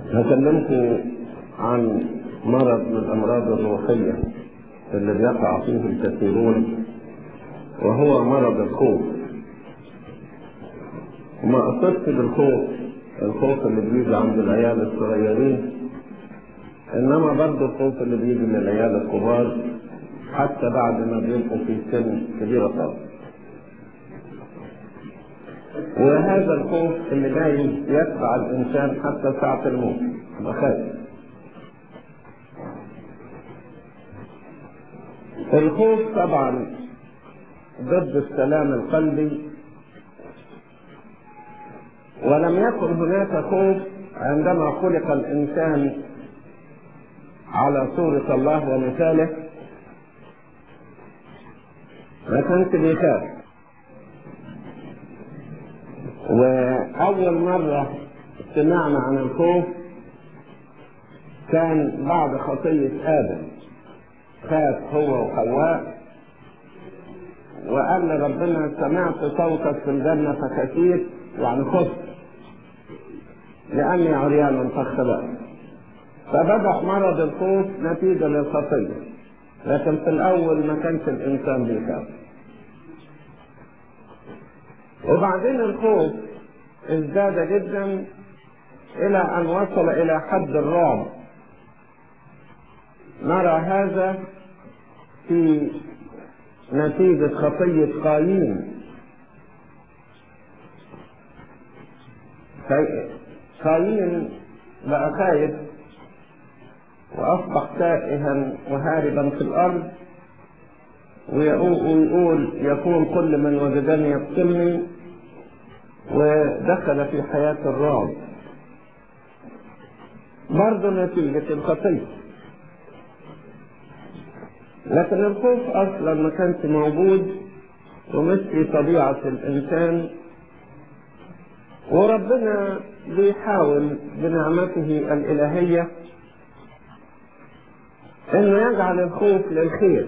هكلمكم عن مرض من الأمراض الروحية اللي بيقع فيه الكثيرون وهو مرض الخوف وما أصبت بالخوف الخوف اللي بيجي عند العيال الصغيرين إنما برضه الخوف اللي بيجي من العيال الكبار حتى بعد ما بيبقوا في سن كبيرة خالص وهذا الخوف اللي جاي يتبع الإنسان حتى ساعة الموت بخاف الخوف طبعا ضد السلام القلبي ولم يكن هناك خوف عندما خلق الإنسان على صورة الله ومثاله ما كانش بيخاف وأول مرة سمعنا عن الخوف كان بعد خطية آدم خاف هو وحواء وقال لربنا سمعت صوتك في الجنة فخشيت يعني خفت لأني عريان فاختبأت فبدأ مرض الخوف نتيجة للخطية لكن في الأول ما كانش الإنسان بيخاف وبعدين الخوف ازداد جدا إلى أن وصل إلى حد الرعب نرى هذا في نتيجة خطية قايين قايين بقى خايف وأصبح تائها وهاربا في الأرض ويقول يكون كل من وجدني يقتلني ودخل في حياة الرعب برضه نتيجة الخطية لكن الخوف أصلا ما كانش موجود ومش في طبيعة الإنسان وربنا بيحاول بنعمته الإلهية انه يجعل الخوف للخير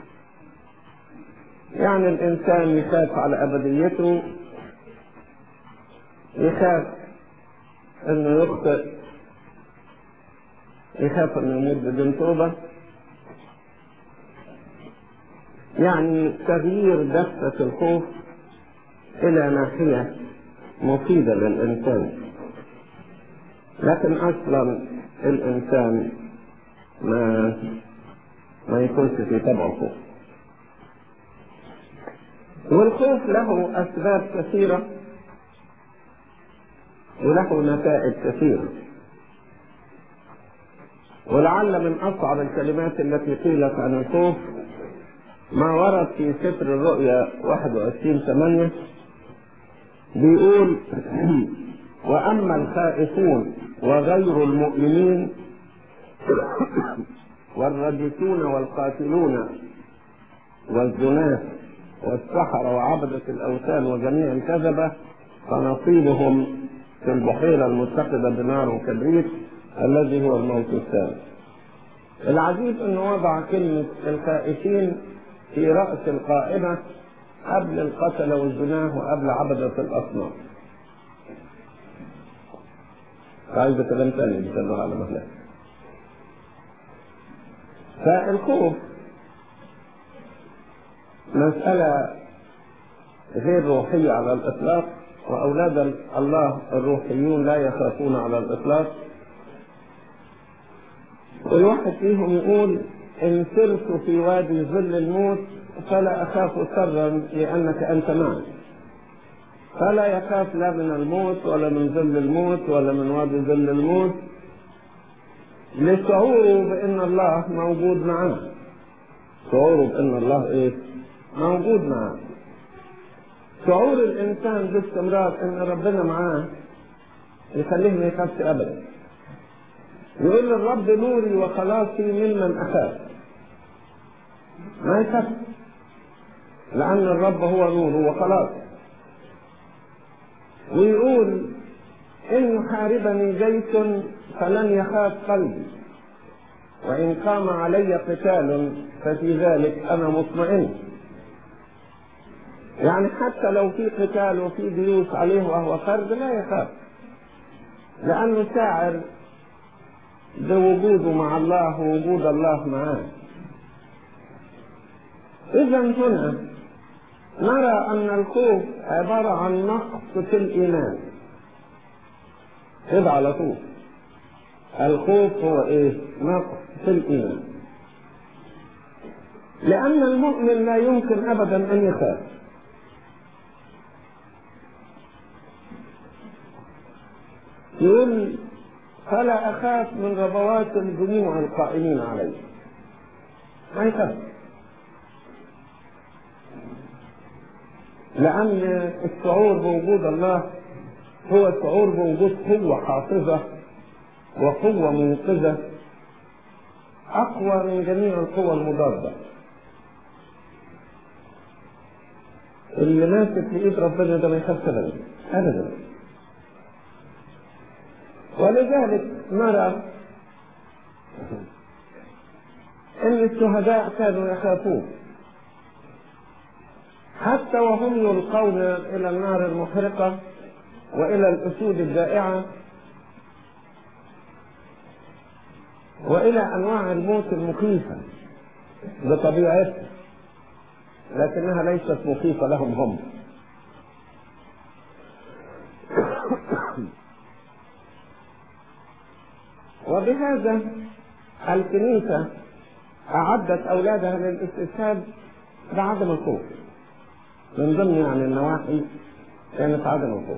يعني الانسان يخاف على ابديته يخاف انه يخطئ يخاف انه يموت بدون توبة يعني تغيير دفة الخوف الى ناحية مفيدة للانسان لكن اصلا الانسان ما ما يكونش في طبعه خوف والخوف له أسباب كثيرة وله نتائج كثيرة ولعل من أصعب الكلمات التي قيلت عن الخوف ما ورد في سفر الرؤيا 21 8 بيقول وأما الخائفون وغير المؤمنين والرجسون والقاتلون والزناة والسحرة وعبدة الأوثان وجميع الكذبة فنصيبهم في البحيرة المتقدة بنار وكبريت الذي هو الموت الثاني. العجيب انه وضع كلمة الخائفين في رأس القائمة قبل القتلة والزناه وقبل عبدة الأصنام. عايز كلام ثاني بيسألوه على مهلك. فالخوف مسألة غير روحية على الإطلاق وأولاد الله الروحيون لا يخافون على الإطلاق والواحد فيهم يقول إن سرت في وادي ظل الموت فلا أخاف سرا لأنك أنت معي فلا يخاف لا من الموت ولا من ظل الموت ولا من وادي ظل الموت لشعوره بأن الله موجود معاه شعوره بأن الله إيه؟ موجود معاه شعور الإنسان باستمرار أن ربنا معاه يخليه ما يخافش أبدا يقول الرب نوري وخلاصي ممن أخاف ما يخاف لأن الرب هو نوره وخلاص ويقول إن يحاربني جيش فلن يخاف قلبي وإن قام علي قتال ففي ذلك أنا مطمئن يعني حتى لو في قتال وفي جيوش عليه وهو فرد لا يخاف لأنه شاعر بوجوده مع الله ووجود الله معاه إذا هنا نرى أن الخوف عبارة عن نقص في الإيمان كده على طول الخوف هو إيه؟ نقص في الإيمان لأن المؤمن لا يمكن أبدا أن يخاف يقول فلا أخاف من ربوات الدموع القائمين علي ما يخاف لأن الشعور بوجود الله هو شعور بوجود قوة حافظة وقوة منقذة أقوى من جميع القوى المضادة اللي ماسك في ايد ربنا ده ما يخافش ابدا ابدا ولذلك نرى ان الشهداء كانوا يخافون حتى وهم يلقون الى النار المحرقه والى الاسود الجائعه والى انواع الموت المخيفه بطبيعتها لكنها ليست مخيفه لهم هم وبهذا الكنيسة أعدت أولادها للاستشهاد بعدم الخوف من ضمن يعني النواحي كانت عدم الخوف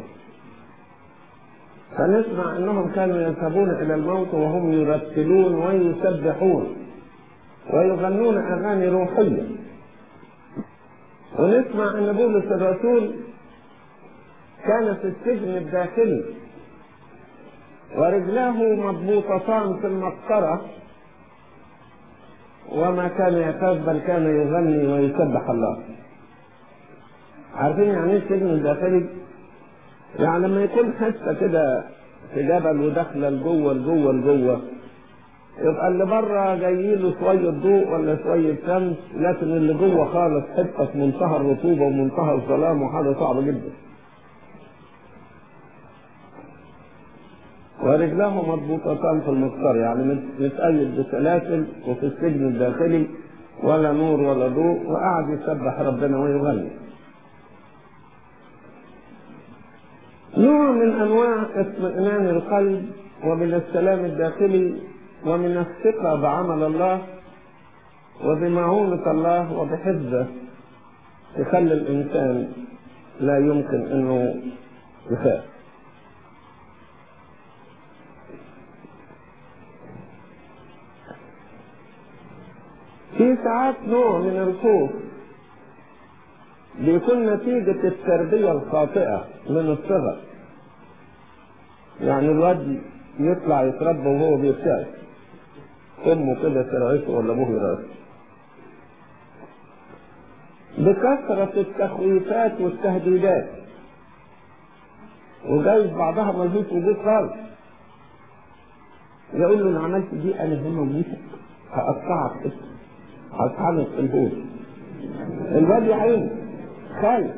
فنسمع أنهم كانوا يذهبون إلى الموت وهم يرتلون ويسبحون ويغنون أغاني روحية ونسمع أن بولس الرسول كان في السجن الداخلي ورجلاه مضبوطتان في المسطرة وما كان يخاف بل كان يغني ويسبح الله عارفين يعني ايه السجن الداخلي؟ يعني لما يكون حته كده في جبل وداخله لجوه لجوه لجوه يبقى اللي بره جاي له شويه ضوء ولا شويه شمس لكن اللي جوه خالص حته في منتهى الرطوبه ومنتهى الظلام وحاجه صعبه جدا. ورجلاه مضبوطتان في المسطر يعني متأيد بسلاسل وفي السجن الداخلي ولا نور ولا ضوء وقعد يسبح ربنا ويغني نوع من انواع اطمئنان القلب ومن السلام الداخلي ومن الثقة بعمل الله وبمعونة الله وبحفظه يخلي الإنسان لا يمكن أنه يخاف في ساعات نوع من الخوف بيكون نتيجة التربية الخاطئة من الصغر يعني الواد يطلع يتربى وهو بيرتعش امه كده ترعشه ولا ابوه يرعشه بكثرة التخويفات والتهديدات وجايز بعضها ملهوش وجود خالص يقول له انا عملت دي انا هنا وجيتك هقطعك كده هطحنك في الهول الواد يا عيني خايف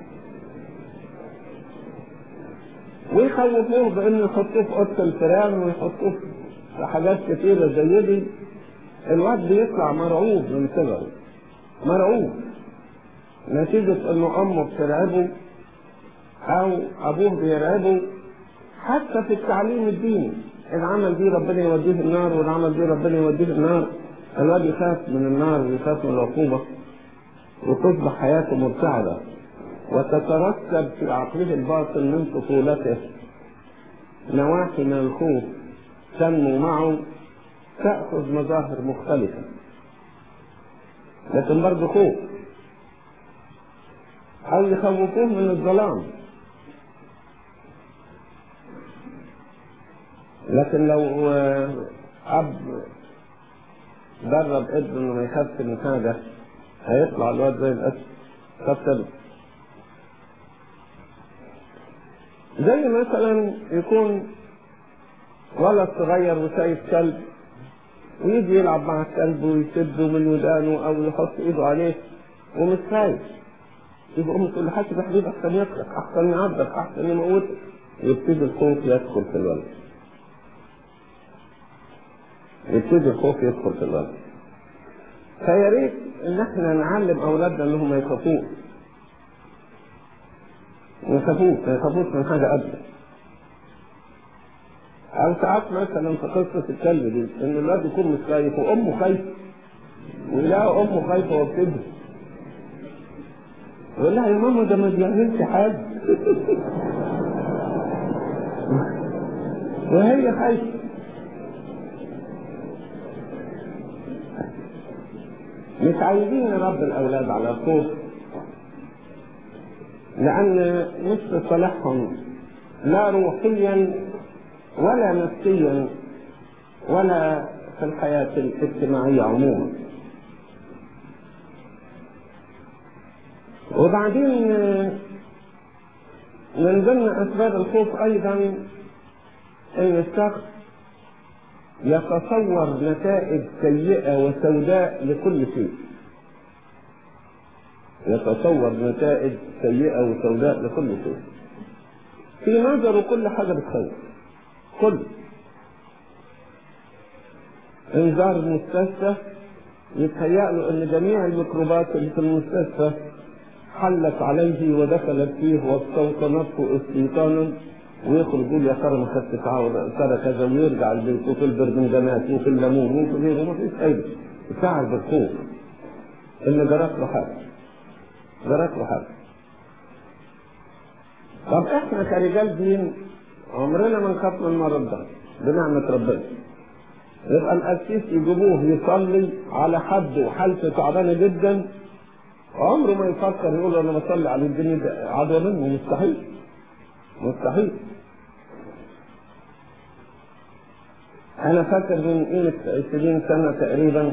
ويخوفوه بانه يحطوه في اوضه الفيران ويحطوه في حاجات كتيره زي دي الواد بيطلع مرعوب من صغره مرعوب نتيجة انه امه بترعبه او ابوه بيرعبه حتى في التعليم الديني العمل دي ربنا يوديه النار والعمل دي ربنا يوديه النار الواد يخاف من النار ويخاف من العقوبة وتصبح حياته مرتعبة وتترتب في عقله الباطن من طفولته نواحي من الخوف تنمو معه تأخذ مظاهر مختلفة لكن برضه خوف أو يخوفوه من الظلام لكن لو أب درب ابنه انه ما يخافش من حاجة هيطلع الواد زي الأسد خاف كده زي مثلا يكون ولد صغير وشايف كلب ويجي يلعب مع الكلب ويشده من ودانه او يحط ايده عليه ومش خايف يبقى امه تقول له حاسب يا حبيبي احسن يقتلك احسن يعضك احسن يموتك يبتدي الخوف يدخل في الولد يبتدي الخوف يدخل في القلب فيا ريت ان احنا نعلم اولادنا انهم ما يخافوش ما يخافوش ما يخافوش من حاجه ابدا او ساعات مثلا في قصه الكلب دي ان الواد يكون مش خايف وامه خايفه ويلاقي امه خايفه وبتجري يقول لها يا ماما ده ما بيعملش حاجه وهي خايفه مش عايزين نربي الاولاد على الخوف لان مش في صالحهم لا روحيا ولا نفسيا ولا في الحياه الاجتماعيه عموما وبعدين من ضمن اسباب الخوف ايضا ان الشخص يتصور نتائج سيئة وسوداء لكل شيء يتصور نتائج سيئة وسوداء لكل شيء في نظره كل حاجة بتخوف كل انذار المستشفى يتهيأ له ان جميع الميكروبات اللي في المستشفى حلت عليه ودخلت فيه واستوطنته استيطانا ويخرج يقول يا ترى ما خدت تعاود ترى كذا ويرجع البيت وفي البرمنجانات وفي الليمون وفي غيره ما فيش فايده يشعر بالخوف ان جرت له حاجه جرت له حاجه طب احنا كرجال دين عمرنا ما نخاف من المرض ده بنعمة ربنا يبقى القسيس يجيبوه يصلي على حد وحالته تعبانه جدا عمره ما يفكر يقول انا بصلي على الدنيا ده عدوى منه مستحيل مستحيل انا فاكر من قيمة 20 سنة تقريبا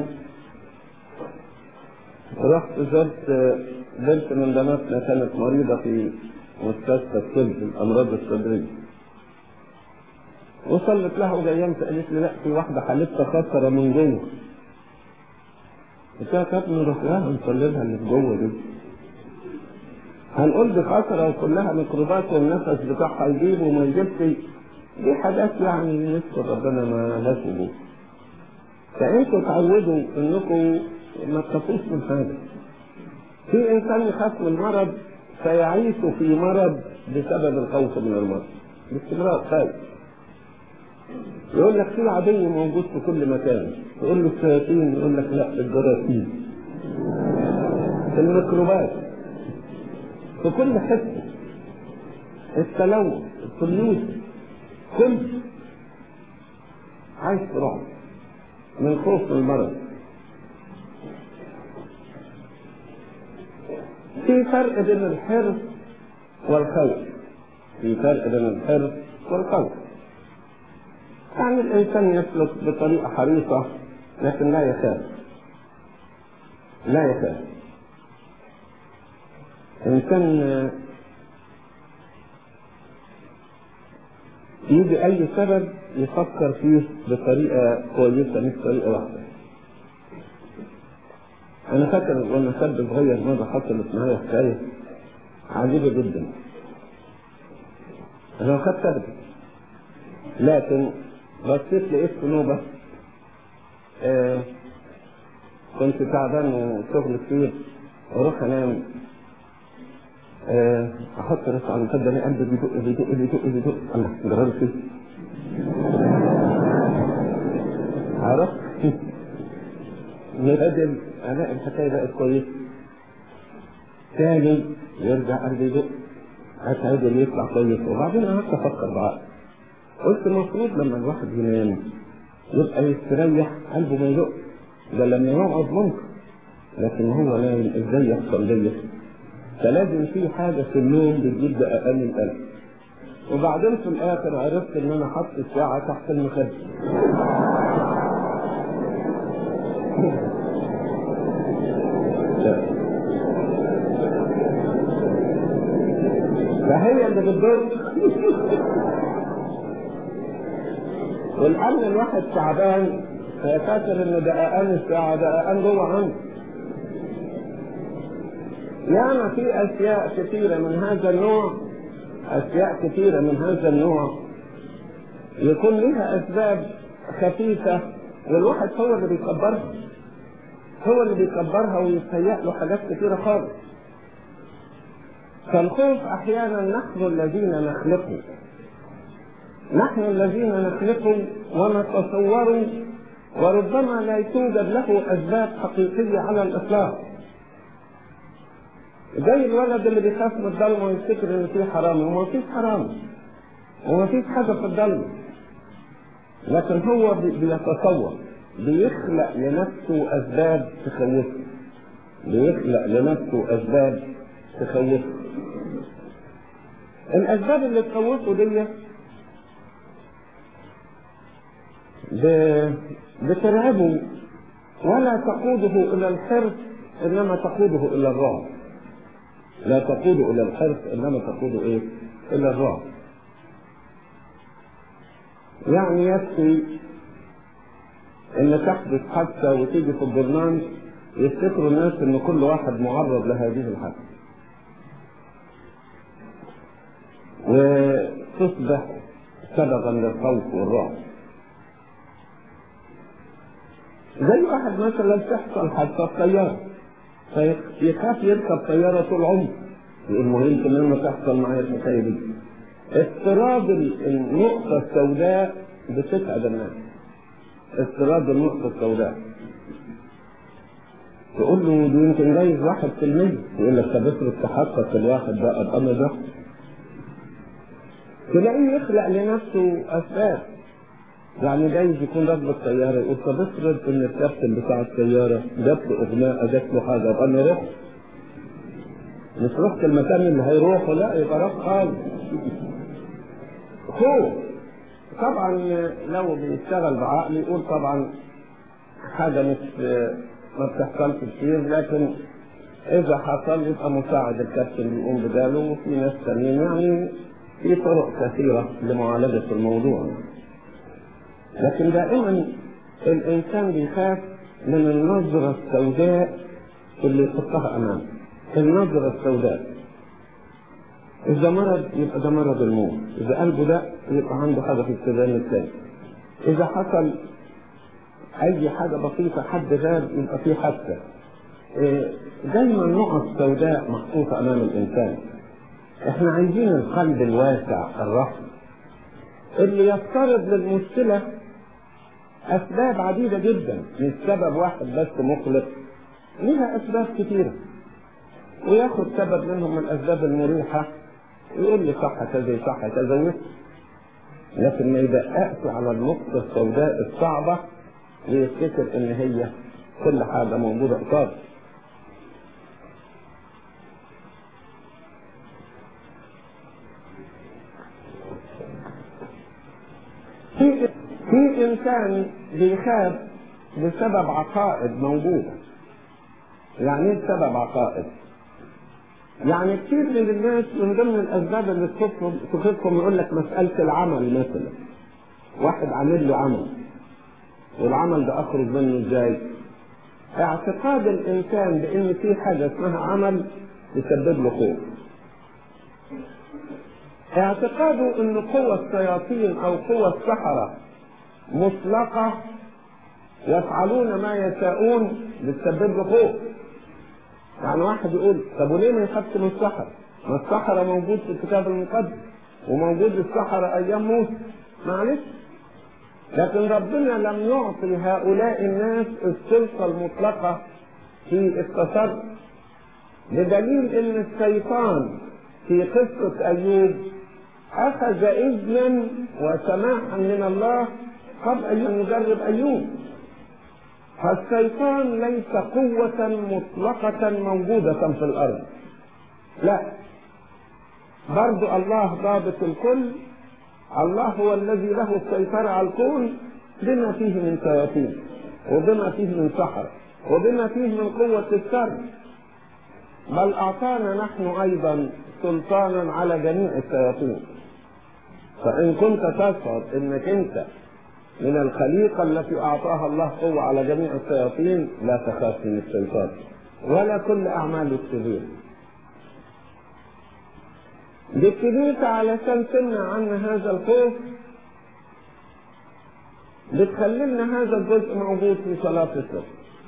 رحت زرت بنت من بناتنا كانت مريضة في مستشفى الطب الامراض الصدرية وصلت لها وجيمت قالت لي لا في واحدة حالتها خطرة من جوه قلت لها كانت نروح لها نصلي لها اللي في جوه دي هنقول دي خطرة وكلها ميكروبات والنفس بتاعها يجيب وما يجيبش دي حاجات يعني نشكر ربنا ما لهاش وجود فانتوا تعودوا انكم ما تخافوش من حاجة في انسان يخاف من المرض فيعيش في مرض بسبب الخوف من المرض باستمرار خايف يقول لك في عدو موجود في كل مكان تقول له الشياطين يقول لك لا الجراثيم الميكروبات في كل حته التلوث الطيوش كل عايش في رعب من خوف من المرض في فرق بين الحرص والخوف في فرق بين الحرص والخوف يعني الإنسان يسلك بطريقة حريصة لكن لا يخاف لا يخاف إنسان يجي أي سبب يفكر فيه بطريقة كويسة مش طريقة واحدة أنا فاكر وأنا شاب صغير مرة حصلت معايا حكاية عجيبة جدا أنا خدت أبدا لكن بصيت لقيت في نوبة آه كنت تعبان وشغل كتير واروح انام آه احط راسي على المخده الاقي قلبي بيدق بيدق بيدق بيدق الله جرالي فيه عرفت نقدم الاقي الحكايه بقت كويسه تاني يرجع قلبي يدق اتعدل يطلع كويس وبعدين قعدت افكر بقى قلت المفروض لما الواحد ينام يبقى يستريح قلبه ما يدق ده لما يقعد ممكن لكن هو نايم ازاي يحصل ليا فلازم في حاجه في النوم بتجيب دقائق القلب وبعدين في الاخر عرفت ان انا حط الساعه تحت المخده فهي اللي بتضر والأمن الواحد تعبان فيفكر إن دقائقان الساعة دقائقان جوه عنده. ياما في أشياء كثيرة من هذا النوع أشياء كثيرة من هذا النوع يكون لها أسباب خفيفة والواحد هو اللي بيكبرها هو اللي بيكبرها ويتهيأ له حاجات كتيرة خالص فالخوف أحيانا نحن الذين نخلقه نحن الذين نخلقه ونتصوره وربما لا توجد له أسباب حقيقية على الإطلاق زي الولد اللي بيخاف من الضلمة ويفتكر إن فيه حرام وما فيش حرام وما فيش حاجة في الضلمة لكن هو بيتصور بيخلق لنفسه أسباب تخوفه بيخلق لنفسه أسباب تخوفه الأسباب اللي تخوفه دي بترعبه ولا تقوده إلى الحرص إنما تقوده إلى الرعب لا تقوده إلى الحرص إنما تقوده إيه؟ إلى الرعب يعني يكفي ان تحدث حادثة وتيجي في البرنامج يفتكروا الناس ان كل واحد معرض لهذه الحادثة وتصبح سببا للخوف والرعب زي واحد مثلا تحصل حادثة في طيارة فيخاف يركب طيارة طول عمره يقول ما يمكن لما تحصل معايا الحكاية دي اضطراب النقطة السوداء بتتعب الناس اضطراب النقطة السوداء تقول له دي يمكن جايز واحد في المية يقول لك طب افرض تحقق الواحد ده ابقى انا ده تلاقيه يخلق لنفسه اسباب يعني جايز يكون راكب الطيارة يقول طب افرض ان الكابتن بتاع الطيارة جات له اغناء جات له حاجة يبقى انا رحت مش رحت المكان اللي هيروحه لا يبقى راح خالص خوف طبعا لو بيشتغل بعقل يقول طبعا حاجة مش ما بتحصلش كتير لكن إذا حصل يبقى مساعد الكابتن بيقوم بداله وفي ناس تانيين يعني في طرق كثيرة لمعالجة الموضوع لكن دائما الإنسان بيخاف من النظرة السوداء اللي يحطها أمامه النظرة السوداء إذا مرض يبقى ده مرض الموت، إذا قلبه ده يبقى عنده حاجة في السودان الثاني. إذا حصل أي حاجة بسيطة حد غاب يبقى في حادثة. إيه دايما نقط سوداء محطوطة أمام الإنسان. إحنا عايزين القلب الواسع الرحم اللي يفترض للمشكلة أسباب عديدة جدا مش سبب واحد بس مخلق لها أسباب كثيرة وياخد سبب منهم من الأسباب المريحة يقول لي صح كذا صح كذا لكن ما يدققش على النقطة السوداء الصعبة ويفتكر إن هي كل حاجة موجودة قصاده. في في إنسان بيخاف بسبب عقائد موجودة. يعني ايه بسبب عقائد؟ يعني كثير من الناس من ضمن الاسباب اللي تخيفهم يقول لك مساله العمل مثلا واحد عامل له عمل والعمل ده اخرج منه ازاي؟ اعتقاد الانسان بان في حاجه اسمها عمل تسبب له خوف. اعتقاده ان قوى الشياطين او قوى السحره مطلقه يفعلون ما يشاءون بتسبب له خوف. يعني واحد يقول طب وليه ما يخافش من السحرة؟ ما السحرة موجود في الكتاب المقدس وموجود السحرة أيام موسى معلش لكن ربنا لم يعطي هؤلاء الناس السلطة المطلقة في التصرف بدليل ان الشيطان في قصة أيوب أخذ إذنا وسماحا من الله قبل أن يجرب أيوب فالشيطان ليس قوة مطلقة موجودة في الأرض لا برضو الله ضابط الكل الله هو الذي له السيطرة على الكون بما فيه من شياطين وبما فيه من سحر وبما فيه من قوة الشر بل أعطانا نحن أيضا سلطانا على جميع الشياطين فإن كنت تشعر إنك أنت من الخليقة التي أعطاها الله قوة على جميع الشياطين لا تخاف من الشيطان ولا كل أعمال الشرير بالكنيسة علشان تمنع عنا هذا الخوف بتخلي لنا هذا الجزء موجود في صلاة السر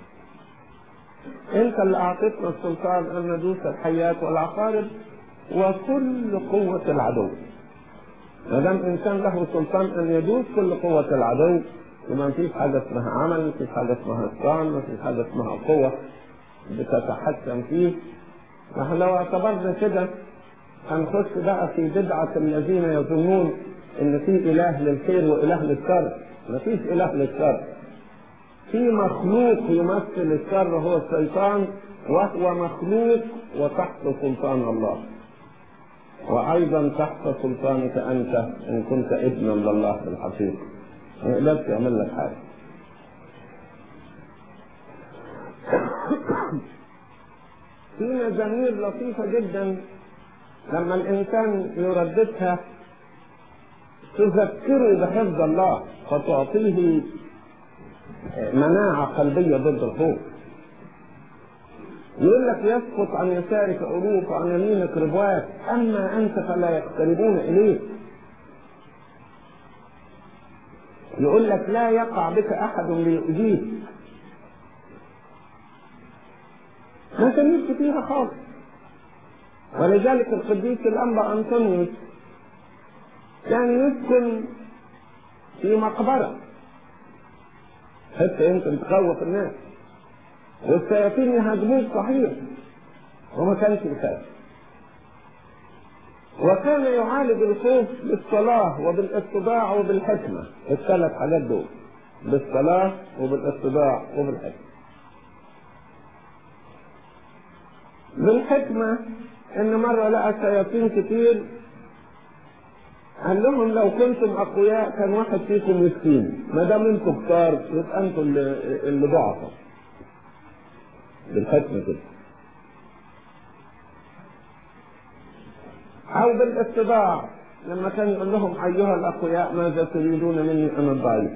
انت اللي اعطيتنا السلطان ان ندوس الحيات والعقارب وكل قوة العدو ما دام انسان له سلطان ان يدوس كل قوة العدو يبقى ما فيش حاجة اسمها عمل ما فيش حاجة اسمها اسران ما فيش حاجة اسمها قوة بتتحكم فيه نحن لو اعتبرنا كده هنخش بقى في بدعة الذين يظنون ان في اله للخير واله للشر ما فيش اله للشر في مخلوق يمثل الشر هو الشيطان وهو مخلوق وتحت سلطان الله وايضا تحت سلطانك انت ان كنت ابنا لله في الحقيقه ما يقدرش يعمل لك حاجه في مزامير لطيفة جدا لما الإنسان يرددها تذكره بحفظ الله فتعطيه مناعة قلبية ضد الخوف يقول لك يسقط عن يسارك ألوف وعن يمينك ربوات أما أنت فلا يقتربون إليك يقول لك لا يقع بك أحد ليؤذيك ما تميز فيها خالص ولذلك القديس الأنبا أنطونيوس كان يسكن في مقبرة حتى يمكن تخوف الناس والشياطين يهاجموه صحيح وما كانش يخاف وكان يعالج الخوف بالصلاة وبالاتباع وبالحكمة الثلاث حاجات دول بالصلاة وبالاتباع وبالحكمة بالحكمة إن مرة لقى شياطين كتير قال لهم لو كنتم أقوياء كان واحد فيكم مسكين ما دام انتم كتار يبقى انتم اللي, اللي ضعفوا بالحكمة كده أو بالاتباع لما كان يقول لهم أيها الأقوياء ماذا تريدون مني أنا الضعيف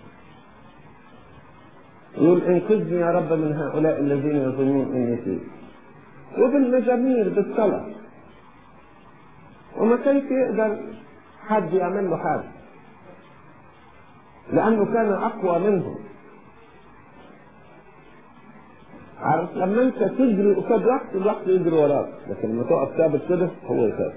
يقول انقذني يا رب من هؤلاء الذين يظنون اني فيه وبالمزامير بالصلاة وما كانش يقدر حد يعمل له حاجة لأنه كان أقوى منهم عارف لما أنت تجري قصاد واحد الواحد يجري وراك لكن لما تقف ثابت كده هو يخاف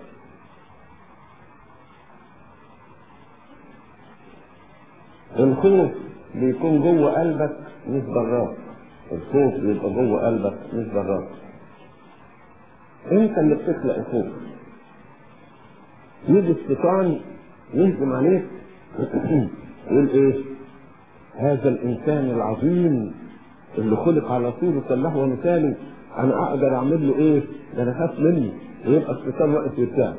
الخوف بيكون جوه قلبك مش براك الخوف بيبقى جوه قلبك مش براك انت اللي بتخلق الخوف يجي الشيطان يهجم عليك يقول ايه هذا الانسان العظيم اللي خلق على صورة الله ومثاله انا اقدر اعمل له ايه ده انا خاف منه ويبقى الشيطان واقف يرتاح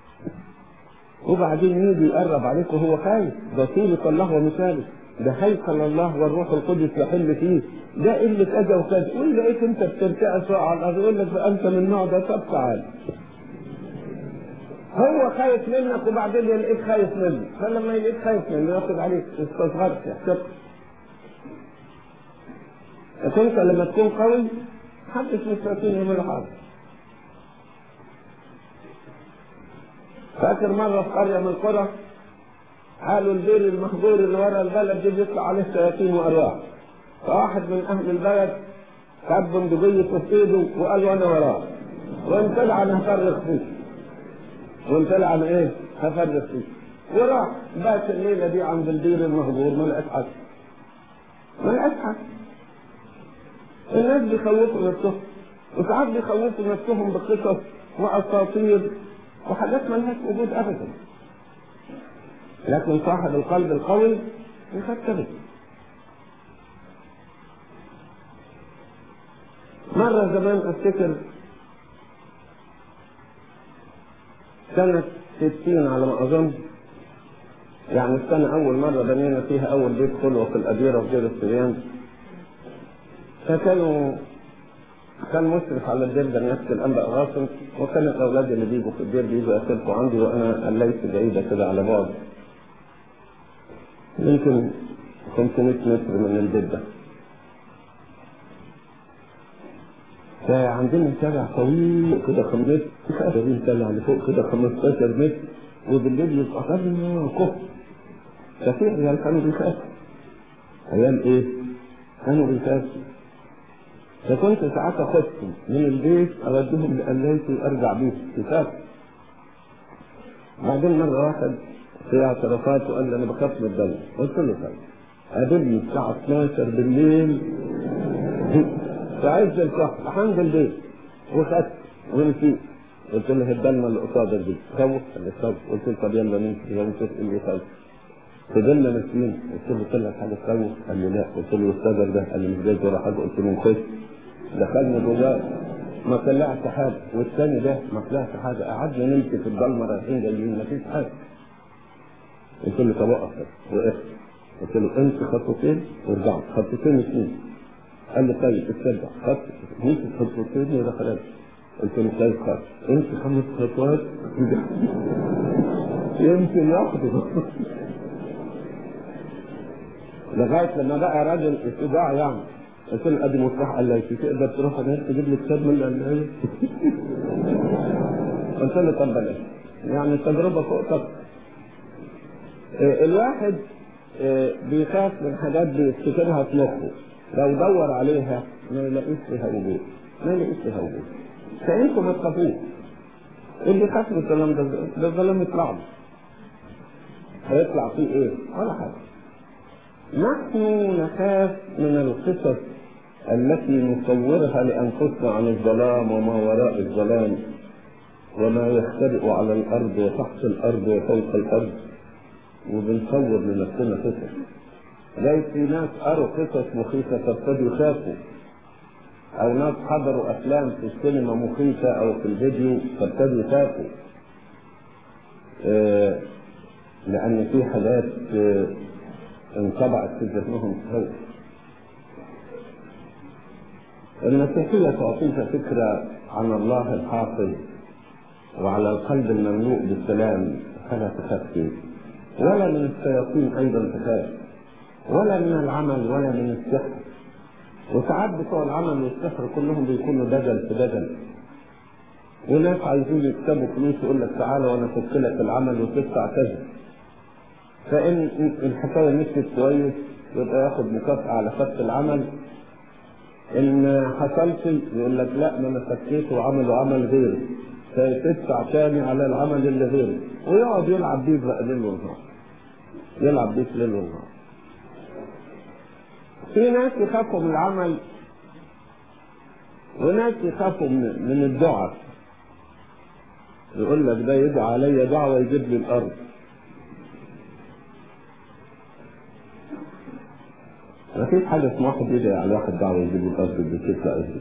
وبعدين يجي يقرب عليك وهو خايف ده صورة الله ومثاله ده هيكل الله والروح القدس يحل فيه ده قلة أذى وكذا وإن لقيت أنت بترتعش على الأرض يقول لك أنت من النوع ده طب تعال هو خايف منك وبعدين يلاقيك خايف منه فلما يلاقيك خايف منه ياخد عليك استصغرت يحتفظ لكن انت لما تكون قوي محدش مستطيع يعمل حاجه فاكر مره في قريه من القرى قالوا البير المهجور اللي ورا البلد دي بيطلع عليه شياطين وارواح فواحد من اهل البلد خد بندقية في ايده وقال وانا وراه وان طلع انا هفرغ فيه وان طلع انا ايه هفرغ فيه وراح بات الليله دي عند البير المهجور ما لقاش حد ما لقاش حد الناس بيخوفوا نفسهم وساعات بيخوفوا نفسهم بقصص واساطير وحاجات ملهاش وجود ابدا لكن صاحب القلب القوي يخطبه مرة زمان افتكر سنة ستين على ما أظن يعني السنة أول مرة بنينا فيها أول بيت خلوة في الأديرة في دير السريان فكانوا كان مشرف على الدير ده نفس الأنبا غاصم وكان الأولاد اللي بيجوا في الدير بيجوا يسلكوا عندي وأنا قليت بعيدة كده على بعد يمكن 500 متر من البيت ده فعندنا شارع طويل كده 5 متر طلع لفوق كده 15 متر وبالليل يبقى غنى كفر ففي عيال كانوا بيخافوا ايام ايه؟ كانوا بيسافروا فكنت ساعات اخدهم من البيت اوديهم لقلايتي وارجع بيهم يسافر بعدين مرة واحد في اعترافات وقال لي انا بخاف من الدولة قلت له طيب قابلني الساعة 12 بالليل في عز الكحل عند البيت وخدت ونسيت قلت له الضلمة اللي قصادك دي خوف قال لي خوف قلت له طب يلا نمشي يلا نشوف ايه اللي خوف فضلنا ماشيين قلت له طلع حاجة تخوف قال لي لا قلت له الصدر ده قال لي مش جاي ولا حاجة قلت له نخش دخلنا جواه ما طلعش حاجة والثاني ده ما طلعش حاجة قعدنا نمشي في الضلمة رايحين جايين ما فيش حاجة قلت له طب وقف وقفت قلت له امشي خطوتين وارجعوا خطوتين اثنين قال لي طيب اتشجع خط مشي خطوتين ودخلت قلت له طيب خلاص امشي خمس خطوات يمشي لوحده لغايه لما بقى راجل استدعاء يعني قلت له ادي مصباح قال لي تقدر تروح هناك تجيب لي كتاب من القلايه قلت له طب بلاش يعني التجربه فوق طاقتي آه، الواحد آه، بيخاف من حاجات بيفتكرها في مخه لو دور عليها ما يلاقيش فيها وجود ما يلاقيش فيها وجود فانتوا ما تخافوش اللي يخاف من الظلام ده ده الظلام يطلع له هيطلع فيه ايه؟ ولا حاجه نحن نخاف من القصص التي نصورها لانفسنا عن الظلام وما وراء الظلام وما يختبئ على الارض وتحت الارض وفوق الارض وبنصور لنفسنا قصص زي في ناس قروا قصص مخيفة فابتدوا يخافوا أو ناس حضروا أفلام في السينما مخيفة أو في الفيديو فابتدوا يخافوا آه لأن في حاجات آه انطبعت في ذهنهم خوف المسيحية تعطيك فكرة عن الله الحافظ وعلى القلب المملوء بالسلام فلا تخاف فيه ولا من الشياطين ايضا تخاف ولا من العمل ولا من السحر وساعات بتوع العمل والسحر كلهم بيكونوا دجل في دجل وناس عايزين يكسبوا فلوس يقول لك تعالى وانا افك لك العمل وتدفع كذا فان الحكايه مشيت كويس يبقى ياخد مكافاه على فك العمل ان حصلت يقول لك لا ما انا فكيت وعمل وعمل غيره فتدفع تاني على العمل اللي غيره ويقعد يلعب بيه بقى ليل ونهار يلعب بيه ليل ونهار في ناس يخافوا من العمل وناس يخافوا من, من الدعاء يقول لك ده يدعى عليا دعوة يجيب لي الأرض ما فيش حاجة اسمها واحد يدعي على واحد دعوة يجيب لي الأرض بكيف أرض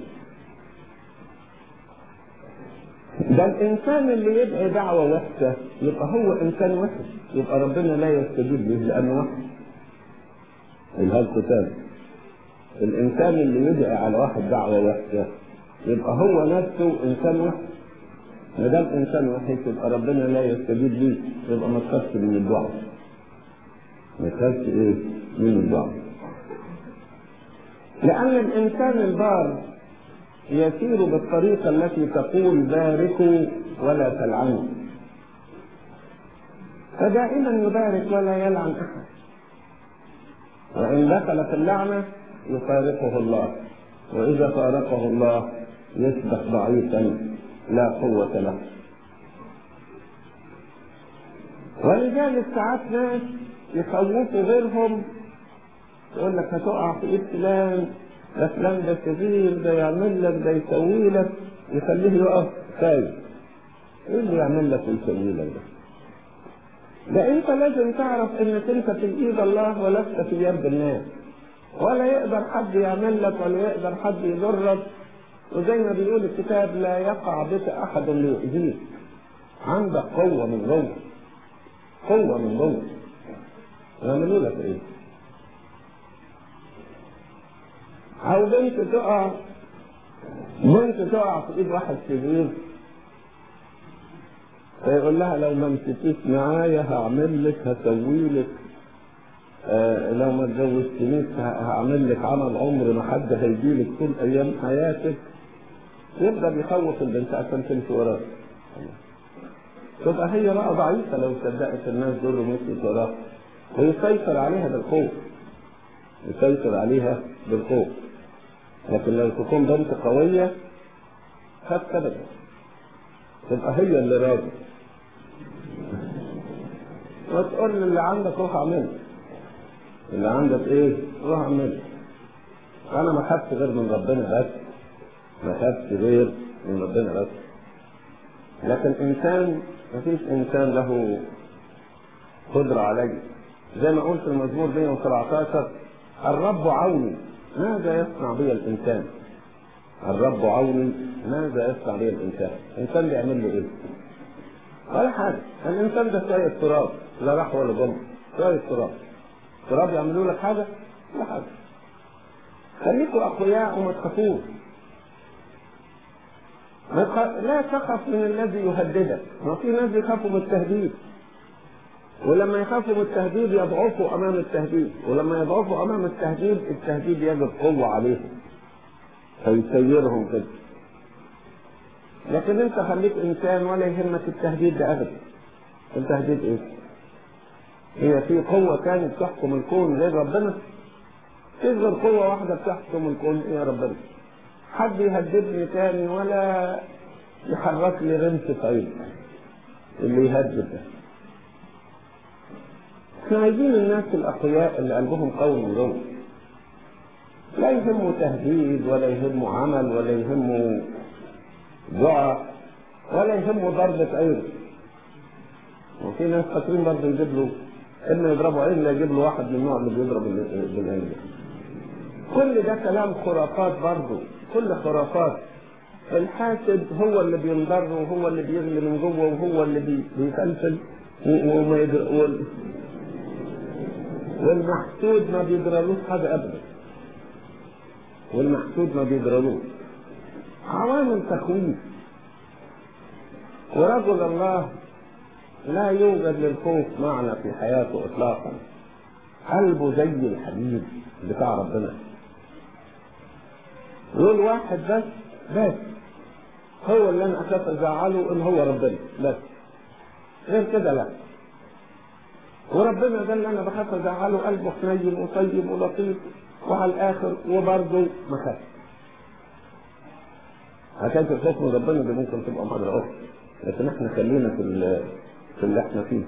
ده الإنسان اللي يدعي دعوة وحشة يبقى هو إنسان وحش يبقى ربنا لا يستجيب له لأنه وحش الهلك تاني الإنسان اللي يدعي على واحد دعوة وحشة يبقى هو نفسه إنسان وحش ما دام إنسان وحش يبقى ربنا لا يستجيب ليه يبقى ما تخافش من الدعوة ما تخافش إيه من الدعوة لأن الإنسان البار يسير بالطريقة التي تقول باركوا ولا تلعنوا فدائما يبارك ولا يلعن أحد وإن دخل في اللعنة يفارقه الله وإذا فارقه الله يصبح ضعيفا لا قوة له ولذلك ساعات ناس يخوفوا غيرهم يقول لك هتقع في ايد فلان ده فلان ده شرير ده يعمل لك ده يسوي لك يخليه يقف خايف ايه اللي يعمل لك ويسوي لك ده؟ ده انت لازم تعرف انك انت في ايد الله ولست في يد الناس ولا يقدر حد يعمل لك ولا يقدر حد يضرك وزي ما بيقول الكتاب لا يقع بك احد ليؤذيك عندك قوه من جوه قوه من جوه يعملوا لك ايه؟ او بنت تقع بنت تقع في ايد واحد شرير فيقول لها لو ما مشيتيش معايا هعمل لك هسوي لك آه لو ما اتجوزتنيش هعمل لك عمل عمر ما حد هيجي لك طول ايام حياتك يبدا يخوف البنت عشان تمشي وراه تبقى هي بقى ضعيفه لو صدقت الناس دول ومشيت وراه ويسيطر عليها بالخوف يسيطر عليها بالقوة لكن لو تكون بنت قوية خد ابدا تبقى هي اللي راضي وتقول اللي عندك روح اعمله اللي عندك ايه روح اعمله انا ما خدت غير من ربنا بس ما خدت غير من ربنا بس لكن انسان ما فيش انسان له قدرة عليه زي ما قلت المزمور 117 الرب عوني ماذا يصنع بي الانسان الرب عوني ماذا يصنع بي الانسان الانسان بيعمل له ايه ولا حاجه الانسان ده شويه تراب لا راح ولا جم شويه تراب تراب يعملوا لك حاجه لا حاجه خليكوا اقوياء وما تخافوش لا تخف من الذي يهددك ما في ناس يخافوا من التهديد ولما يخافوا من التهديد يضعفوا امام التهديد ولما يضعفوا امام التهديد التهديد يجد قوه عليهم فيسيرهم كده لكن انت خليك انسان ولا يهمك التهديد ده ابدا التهديد ايه هي في قوه كانت تحكم الكون غير ربنا في غير قوه واحده بتحكم الكون يا ربنا حد يهددني تاني ولا يحرك لي رمش طيب اللي يهدد ده احنا عايزين الناس الاقوياء اللي قلبهم قوي من جوه لا يهمه تهديد ولا يهمه عمل ولا يهمه ضعف ولا يهمه ضربة عين وفي ناس فاكرين برضه يجيب له اما يضربوا عين لا يجيب له واحد من النوع اللي بيضرب بالعين كل ده كلام خرافات برضه كل خرافات الحاسد هو اللي بينضر وهو اللي بيغلي من جوه وهو اللي بيفلفل وما يدر والمحسود ما بيدرالوش حاجة أبدا والمحسود ما بيدرالوش عوامل تخويف ورجل الله لا يوجد للخوف معنى في حياته إطلاقا قلبه زي الحديد بتاع ربنا يقول واحد بس بس هو اللي انا اخاف ازعله ان هو ربنا بس غير كده لا وربنا ده اللي انا بخاف ازعله قلبه حنين وطيب ولطيف وعلى الاخر وبرضه ما خاف حكايه الخوف من ربنا دي ممكن تبقى مره اخرى لكن احنا خلينا في في اللي احنا فيه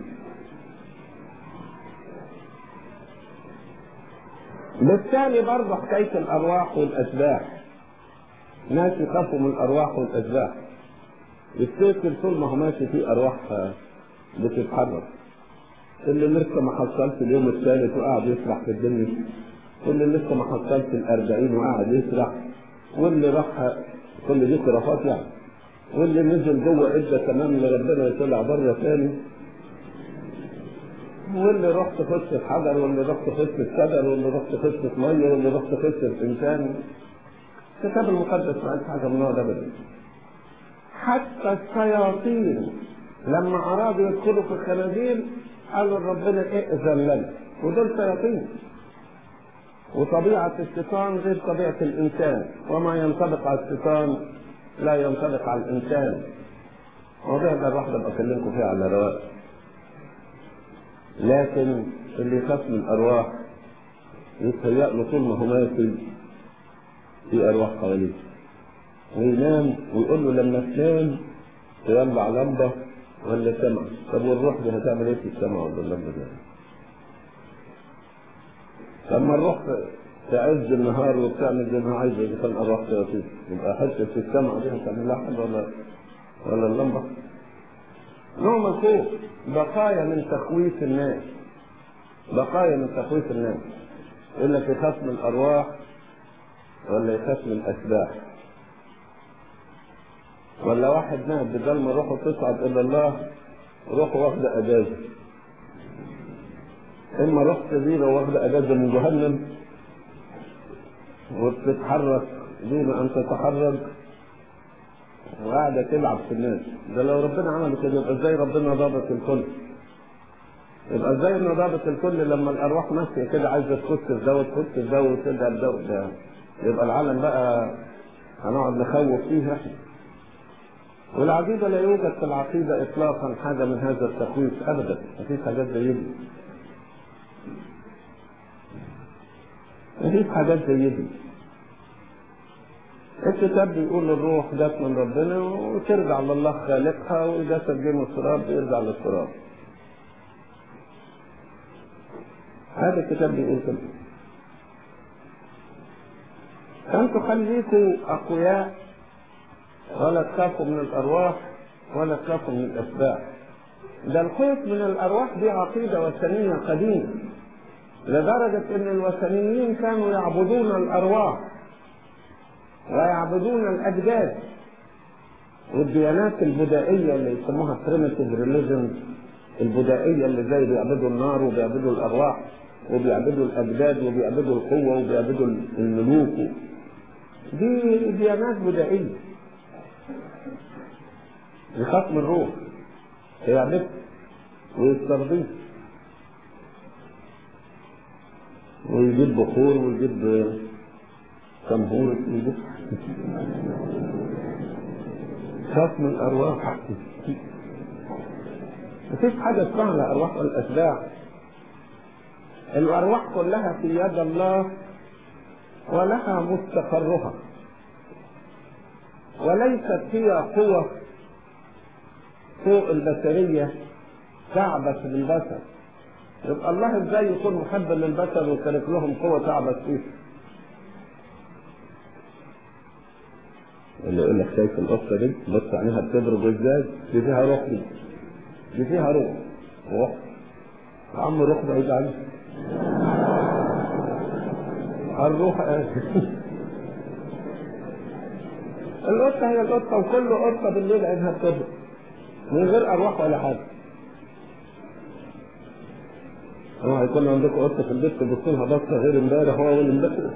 بالتالي برضه حكايه الارواح والاشباح ناس يخافوا من الارواح والاشباح يفتكر طول ما هو ماشي في ارواح بتتحرك اللي لسه ما حصلش اليوم الثالث وقاعد يسرح في الدنيا واللي لسه ما حصلش الأربعين وقاعد يسرح واللي راح كل دي خرافات يعني واللي نزل جوه عدة تمام لربنا يطلع بره تاني واللي رحت خش الحجر واللي رحت خش الشجر واللي رحت خش ميه واللي رحت خش الانسان الكتاب المقدس ما قالش حاجه من النوع ده ابدا حتى الشياطين لما ارادوا يدخلوا في الخنازير قالوا ربنا ائذن لنا ودول شياطين وطبيعة الشيطان غير طبيعة الإنسان وما ينطبق على الشيطان لا ينطبق على الإنسان موضوع ده الواحدة بكلمكم فيها على رواق لكن اللي يخاف من الأرواح يتهيأ له طول ما هو ماشي في أرواح حواليه وينام ويقول له لما تنام تولع لمبة ولا سمع طب والروح دي هتعمل ايه في السمع ولا اللمبة دي؟ لما الروح في عز النهار وبتعمل زي ما عايزه اذا كان ارواح شياطين يبقى حته في السمع دي هتعمل لها حاجه ولا ولا اللمبه؟ نوع من الخوف بقايا من تخويف الناس بقايا من تخويف الناس يقول لك يخاف من الارواح ولا يخاف من الاشباح ولا واحد مات بدل ما روحه تصعد الى الله روحه واخده اجازه اما روح كبيره واخده اجازه من جهنم وبتتحرك دون ان تتحرك وقاعده تلعب في الناس ده لو ربنا عمل كده يبقى ازاي ربنا ضابط الكل يبقى ازاي انه ضابط الكل لما الارواح ماشيه كده عايزه تخش في ده وتخش في ده وترجع لده وده يبقى العالم بقى هنقعد نخوف فيه احنا والعقيدة لا يوجد في العقيدة إطلاقا حاجة من هذا التخويف أبدا مفيش حاجات زي دي مفيش حاجات زي دي الكتاب بيقول الروح جت من ربنا وترجع لله خالقها والجسد جه من التراب يرجع للتراب هذا الكتاب بيقول كده فانتوا خليكوا اقوياء ولا تخافوا من الارواح ولا تخافوا من الاتباع ده الخوف من الارواح دي عقيده وثنيه قديمه لدرجه ان الوثنيين كانوا يعبدون الارواح ويعبدون الاجداد والديانات البدائيه اللي يسموها primitive religions البدائيه اللي زي بيعبدوا النار وبيعبدوا الارواح وبيعبدوا الاجداد وبيعبدوا القوه وبيعبدوا الملوك دي ديانات بدائيه يخاف من الروح يعبد ويسترضيه ويجيب بخور ويجيب كمهور ويجيب خاف من الارواح مفيش حاجه اسمها الارواح والاتباع الارواح كلها في يد الله ولها مستقرها وليست هي قوة فوق البشرية تعبث بالبشر يبقى الله ازاي يكون محب للبشر وترك لهم قوة تعبث فيه اللي يقول لك شايف القطة دي بص عليها بتضرب ازاي دي فيها روح دي دي فيها روح روح يا عم روح بعيد عنك الروح القطة هي القطة وكل قطة بالليل عينها بتضرب من غير أرواح ولا حاجة. اوعى يكون عندكم قطة في البيت تبصوا لها بصة غير امبارح هو أول امبارح.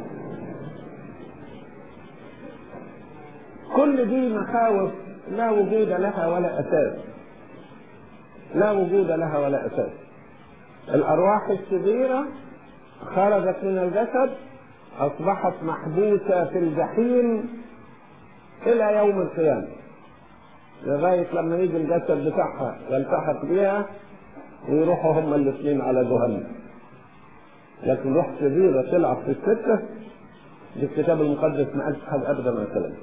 كل دي مخاوف لا وجود لها ولا أساس. لا وجود لها ولا أساس. الأرواح الشريرة خرجت من الجسد أصبحت محبوسة في الجحيم إلى يوم القيامة لغاية لما يجي الجسد بتاعها يلتحق بيها ويروحوا هما الاثنين على جهنم لكن روح شريرة تلعب في السكة دي الكتاب المقدس ما قالش حاجة أبدا عن الكلام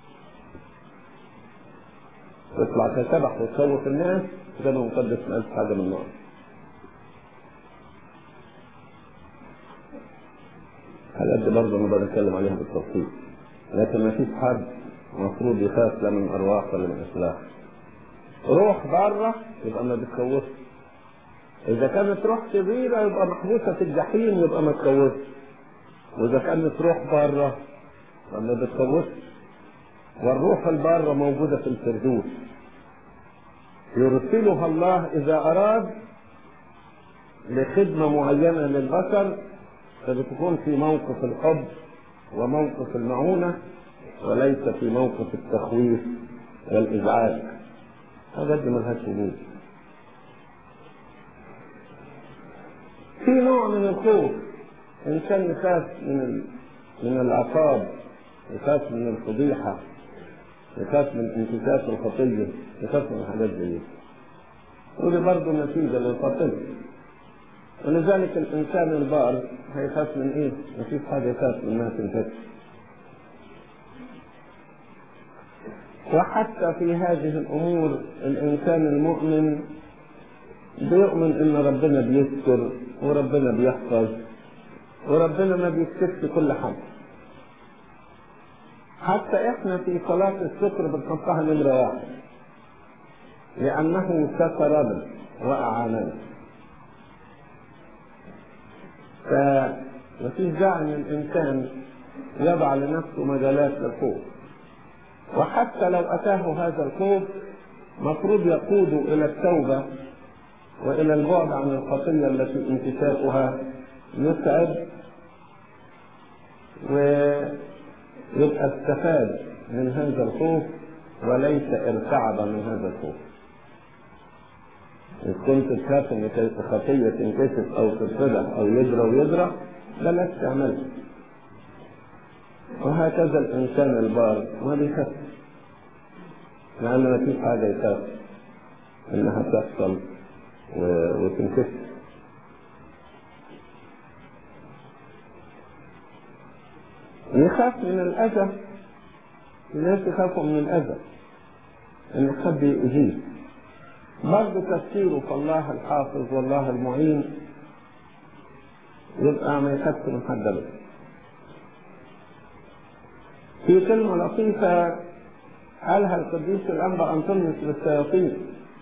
تطلع تسبح وتخوف الناس الكتاب المقدس ما قالش حاجة من النوع الحاجات دي برضه انا بتكلم عليها بالتفصيل لكن ما فيش حد المفروض يخاف لا من ارواح ولا من اسلاح روح بره يبقى ما بتخوفش اذا كانت روح كبيره يبقى محبوسه في الجحيم يبقى ما تخوفش واذا كانت روح بره فما بتخوفش والروح الباره موجوده في الفردوس يرسلها الله اذا اراد لخدمه معينه للبشر فبتكون في موقف الحب وموقف المعونة وليس في موقف التخويف والإزعاج هذا دي ملهاش وجود في نوع من الخوف إنسان يخاف من ال... من العقاب يخاف من الفضيحة يخاف من انتكاس الخطية يخاف من حاجات زي دي ودي برضه نتيجة للخطية ولذلك الانسان البار هيخاف من ايه؟ مفيش حاجه يخاف منها تنفك. وحتى في هذه الامور الانسان المؤمن بيؤمن ان ربنا بيستر وربنا بيحفظ وربنا ما بيكتبش كل حاجه. حتى احنا في صلاة الشكر بنحطها نمرة واحد. لأنه سترنا وأعاننا. فمفيش داعي ان الانسان يضع لنفسه مجالات للخوف وحتى لو اتاه هذا الخوف مفروض يقود الى التوبه والى البعد عن الخطيه التي انتشافها يتعب ويبقى استفاد من هذا الخوف وليس ارتعب من هذا الخوف إن كنت تخاف إن خطية تنكشف أو تتفضح أو يجرى ويجرى بلاش تعملها. وهكذا الإنسان البار ما بيخاف. لأن ما فيش حاجة يخاف إنها تحصل و... وتنكشف. يخاف من الأذى الناس يخافوا من الأذى إن حد يؤذيه برضه تفسيره فالله الحافظ والله المعين يبقى ما يخافش من حد أبدا في كلمة لطيفة قالها القديس الأنبا أنطونيوس للشياطين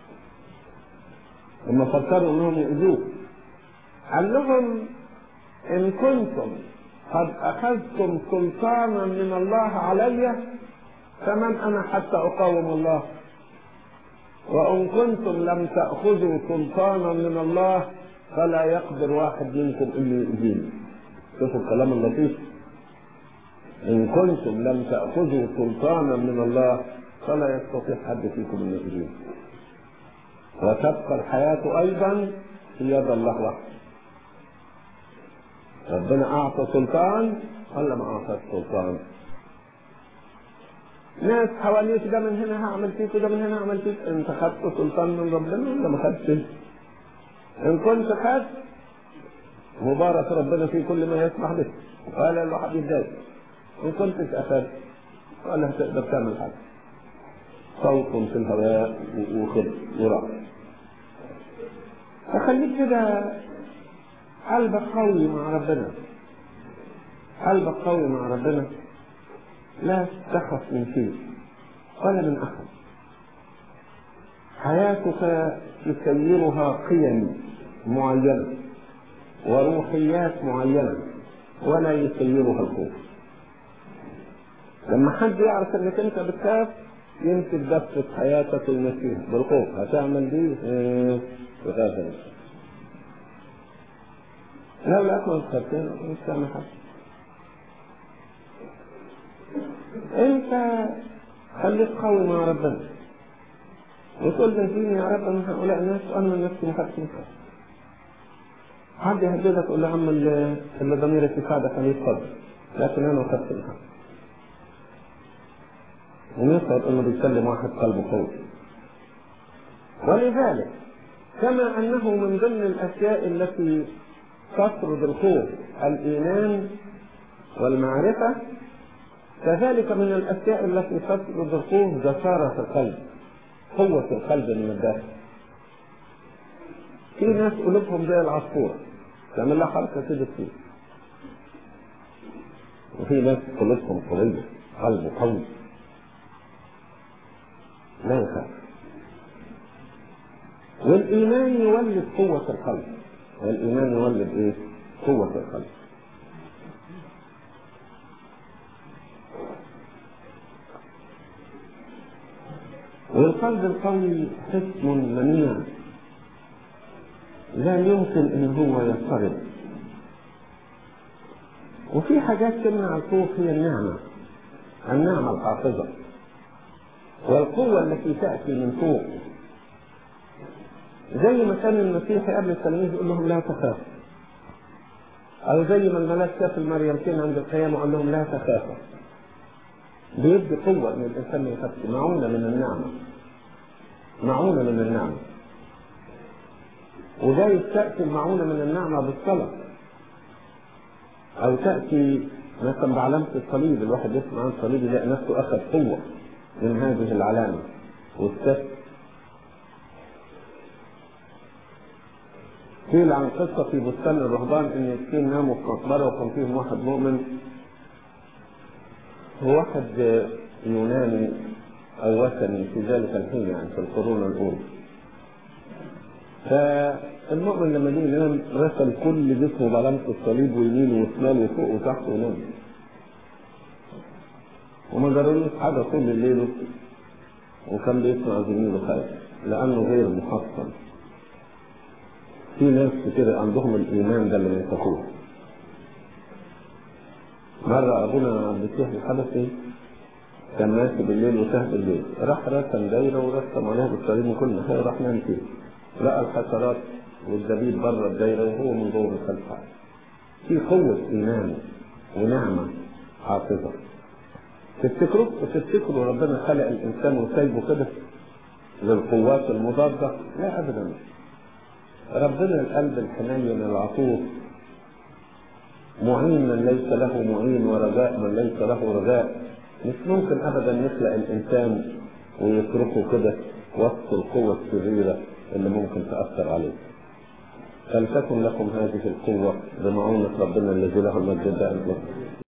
لما فكروا انهم يؤذوه قال لهم ان كنتم قد اخذتم سلطانا من الله علي فمن انا حتى اقاوم الله وان كنتم لم تاخذوا سلطانا من الله فلا يقدر واحد منكم ان يؤذيني شوفوا الكلام اللطيف ان كنتم لم تاخذوا سلطانا من الله فلا يستطيع حد فيكم ان يؤذيني وتبقى الحياة أيضا في يد الله وحده ربنا أعطى سلطان ولا ما أعطى سلطان ناس حواليك ده من هنا هعمل فيك وده من هنا هعمل فيك انت خدت سلطان من ربنا ولا ما خدتش ان كنت خدت مبارك ربنا في كل ما يسمح به ولا الواحد يتضايق ان كنتش اخذت ولا هتقدر تعمل حاجه صوت في الهواء وخد وراح فخليك كده قلبك قوي مع ربنا قلبك قوي مع ربنا لا تخف من شيء ولا من احد حياتك تسيرها قيم معينه وروحيات معينه ولا يسيرها الخوف لما حد يعرف انك انت بتخاف يمكن دفة حياتك المسيح بالخوف هتعمل دي بغافل لو لا تكون خايفين مش تعمل حاجة انت خليك قوي مع ربنا وتقول نجيني يا رب من هؤلاء الناس وانا نفسي ما خدتش منك حد يهددك يقول له يا عم اللي ضميرك يساعدك عليه اتفضل لكن انا ما خدتش منك ونشعر انه بيكلم واحد قلبه قوي ولذلك كما انه من ضمن الاشياء التي تطرد الخوف الايمان والمعرفه كذلك من الاشياء التي تطرد الخوف جساره القلب قوه القلب من الداخل في ناس قلوبهم زي العصفوره تعمل لها حركه كده فيه وفي ناس قلوبهم قويه قلبه قوي لا يخاف والإيمان يولد قوة القلب والإيمان يولد إيه؟ قوة القلب والقلب القوي حسن منيع لا يمكن ان هو يضطرب وفي حاجات تمنع الخوف هي النعمة النعمة الحافظة والقوة التي تأتي من فوق زي ما كان المسيح قبل التلاميذ يقول لهم لا تخافوا أو زي ما الملاك شاف المريمتين عند القيامة وقال لهم لا تخافوا بيدي قوة إن الإنسان ما يخافش معونة من النعمة معونة من النعمة وجايز تأتي المعونة من النعمة بالصلاة أو تأتي مثلا بعلامة الصليب الواحد يسمع عن الصليب يلاقي نفسه أخذ قوة من هذه العلامة والست قيل عن قصة في بستان الرهبان إن يسكين ناموا في مقبرة وكان فيهم واحد مؤمن هو واحد يوناني أو وثني في ذلك الحين يعني في القرون الأولى فالمؤمن لما جه ينام رسل كل جسمه بعلامة الصليب ويمين وشمال وفوق وتحت ونام وما جرالوش حاجة طول الليل وكان بيسمع زميله خايف لأنه غير محصن في ناس كتير عندهم الإيمان ده اللي ما يتقوه مرة أبونا عبد الفتاح الحبشي كان ماشي بالليل وسهى بالليل راح رسم دايرة ورسم عليها بالصليب من كل ناحية وراح نام فيه لقى الحشرات والدبيب بره الدايرة وهو من جوه الخلفة في قوة إيمان ونعمة حافظة تفتكروا تفتكروا ربنا خلق الإنسان وسايبه كده للقوات المضادة؟ لا أبدا ربنا القلب الحنين العطوف معين من ليس له معين ورجاء من ليس له رجاء مش ممكن ابدا نخلق الانسان ويتركه كده وسط القوة الشريرة اللي ممكن تأثر عليه. فلتكن لكم هذه القوة بمعونة ربنا الذي له المجد دائما